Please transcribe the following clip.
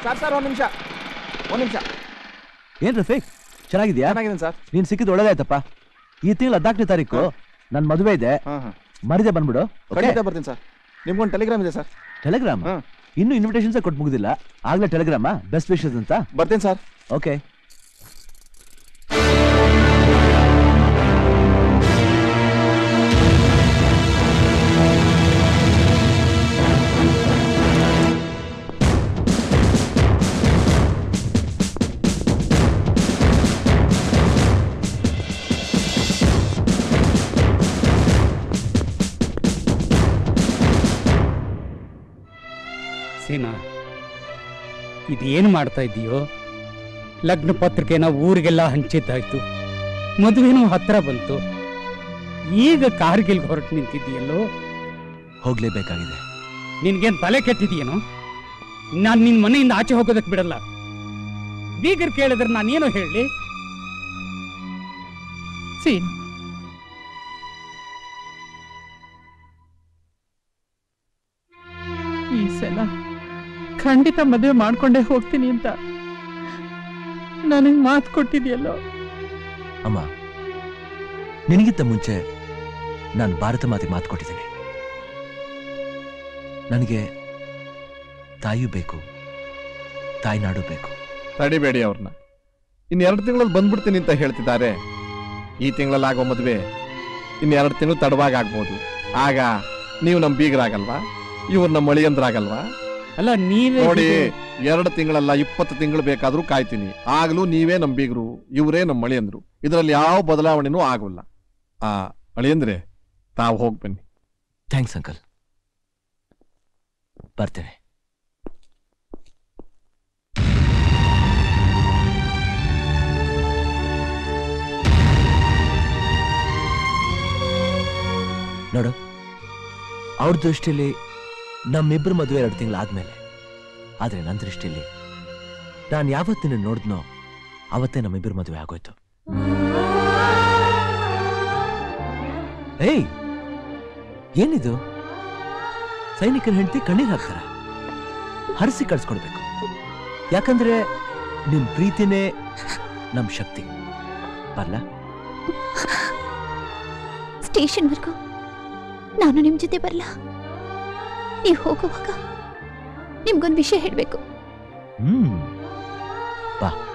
sir sir ಒಂದು ನಿಮಿಷ ಒಂದು ನಿಮಿಷ ಏನ್ ರಫೀಕ್ ಚೆನ್ನಾಗಿದ್ಯಾ ಚೆನ್ನಾಗಿದ್ದೀನಿ ಸರ್ ನೀನ್ ಸಿಕ್ಕಿದ್ ಒಳ್ಳೇದಾಯ್ತಪ್ಪ ಈ ತಿಂಗಳು ಹದಿನಾಲ್ಕನೇ ತಾರೀಕು ನನ್ ಮದುವೆ ಇದೆ ಹಾಂ ಹಾಂ ಮರಿದೆ ಬಂದ್ಬಿಡು ಖಂಡಿತ ಬರ್ತೀನಿ ಸರ್ ನಿಮ್ಗೊಂದು ಟೆಲಿಗ್ರಾಮ್ ಇದೆ ಸರ್ ಟೆಲಿಗ್ರಾಮ್ ಹಾಂ ಇನ್ನು ಇನ್ವಿಟೇಷನ್ಸ್ ಕೊಟ್ಟು ಮುಗಿದಿಲ್ಲ ಆಗ್ಲೇ ಟೆಲಿಗ್ರಾಮಾ ಬೆಸ್ಟ್ ವಿಶಸ್ ಅಂತ ಬರ್ತೀನಿ ಸರ್ ಓಕೆ ಸೀನಾ ಇದೇನು ಮಾಡ್ತಾ ಇದೀಯೋ ಲಗ್ನ ಪತ್ರಿಕೆನ ಊರಿಗೆಲ್ಲ ಹಂಚಿದ್ದಾಯ್ತು ಮದುವೆನೂ ಹತ್ರ ಬಂತು ಈಗ ಕಾರ್ಗಿಲ್ಗೆ ಹೊರಟು ನಿಂತಿದ್ದೀಯಲ್ಲೋ ಹೋಗ್ಲೇಬೇಕಾಗಿದೆ ನಿನ್ಗೇನ್ ತಲೆ ಕೆಟ್ಟಿದೀಯೇನೋ ನಾನು ನಿನ್ ಮನೆಯಿಂದ ಆಚೆ ಹೋಗೋದಕ್ಕೆ ಬಿಡಲ್ಲ ಬೀಗರ್ ಕೇಳಿದ್ರೆ ನಾನೇನು ಹೇಳಿ ಸೀನು ಈ ಸಲ ಖಂಡಿತ ಮದುವೆ ಮಾಡ್ಕೊಂಡೇ ಹೋಗ್ತೀನಿ ಅಂತ ನನಗೆ ಮಾತು ಕೊಟ್ಟಿದ್ಯಲ್ಲೋ ಅಮ್ಮ ನಿನಗಿಂತ ಮುಂಚೆ ನಾನು ಭಾರತ ಮಾತಿಗೆ ಮಾತು ಕೊಟ್ಟಿದ್ದೀನಿ ನನಗೆ ತಾಯಿಯೂ ಬೇಕು ತಾಯ್ನಾಡು ಬೇಕು ತಡಿಬೇಡಿ ಅವ್ರನ್ನ ಇನ್ನು ಎರಡು ತಿಂಗಳಲ್ಲಿ ಬಂದ್ಬಿಡ್ತೀನಿ ಅಂತ ಹೇಳ್ತಿದ್ದಾರೆ ಈ ತಿಂಗಳಲ್ಲಿ ಆಗೋ ಮದುವೆ ಇನ್ನು ಎರಡು ತಿಂಗಳು ತಡವಾಗಿ ಆಗ್ಬೋದು ಆಗ ನೀವು ನಮ್ಮ ಬೀಗರಾಗಲ್ವಾ ಇವ್ರು ನಮ್ಮ ಮಳಿಯಂದ್ರಾಗಲ್ವಾ ಅಲ್ಲ ನೀವೇ ನೋಡಿ ಎರಡು ತಿಂಗಳಲ್ಲ ಇಪ್ಪತ್ತು ತಿಂಗಳು ಬೇಕಾದ್ರೂ ಕಾಯ್ತೀನಿ ಆಗ್ಲೂ ನೀವೇ ನಮ್ಮ ಬೀಗರು ಇವರೇ ನಮ್ಮ ಮಳಿಯಂದ್ರು ಇದರಲ್ಲಿ ಯಾವ ಬದಲಾವಣೆನೂ ಆಗೋಲ್ಲ ಆ ಅಳಿಯಂದ್ರೆ ತಾವು ಹೋಗಿ ಬನ್ನಿ ಥ್ಯಾಂಕ್ಸ್ ಅಂಕಲ್ ಬರ್ತೇನೆ ನೋಡು ಅವ್ರ ದೃಷ್ಟಿಯಲ್ಲಿ ನಮ್ಮಿಬ್ಬರ ಮದುವೆ ಎರಡು ತಿಂಗಳಾದ್ಮೇಲೆ ಆದ್ರೆ ನನ್ನ ದೃಷ್ಟಿಯಲ್ಲಿ ನಾನು ಯಾವತ್ತಿನ ನೋಡಿದ್ನೋ ಅವತ್ತೇ ನಮ್ಮಿಬ್ಬರ ಮದುವೆ ಆಗೋಯ್ತು ಏಯ್ ಏನಿದು ಸೈನಿಕನ ಹೆಂಡತಿ ಕಣ್ಣೀರ್ ಹಾಕ್ತಾರ ಹರಿಸಿ ಕಳ್ಸ್ಕೊಡ್ಬೇಕು ಯಾಕಂದ್ರೆ ನಿಮ್ ಪ್ರೀತಿನೇ ನಮ್ ಶಕ್ತಿ ಬರ್ಲಾ ಸ್ಟೇಷನ್ವರೆಗೂ ನಾನು ನಿಮ್ಮ ಜೊತೆ ಬರಲ್ಲ ನೀವು ಹೋಗುವಾಗ ನಿಮ್ಗೊಂದು ವಿಷಯ ಹೇಳಬೇಕು ಹ್ಮ್ ಬಾ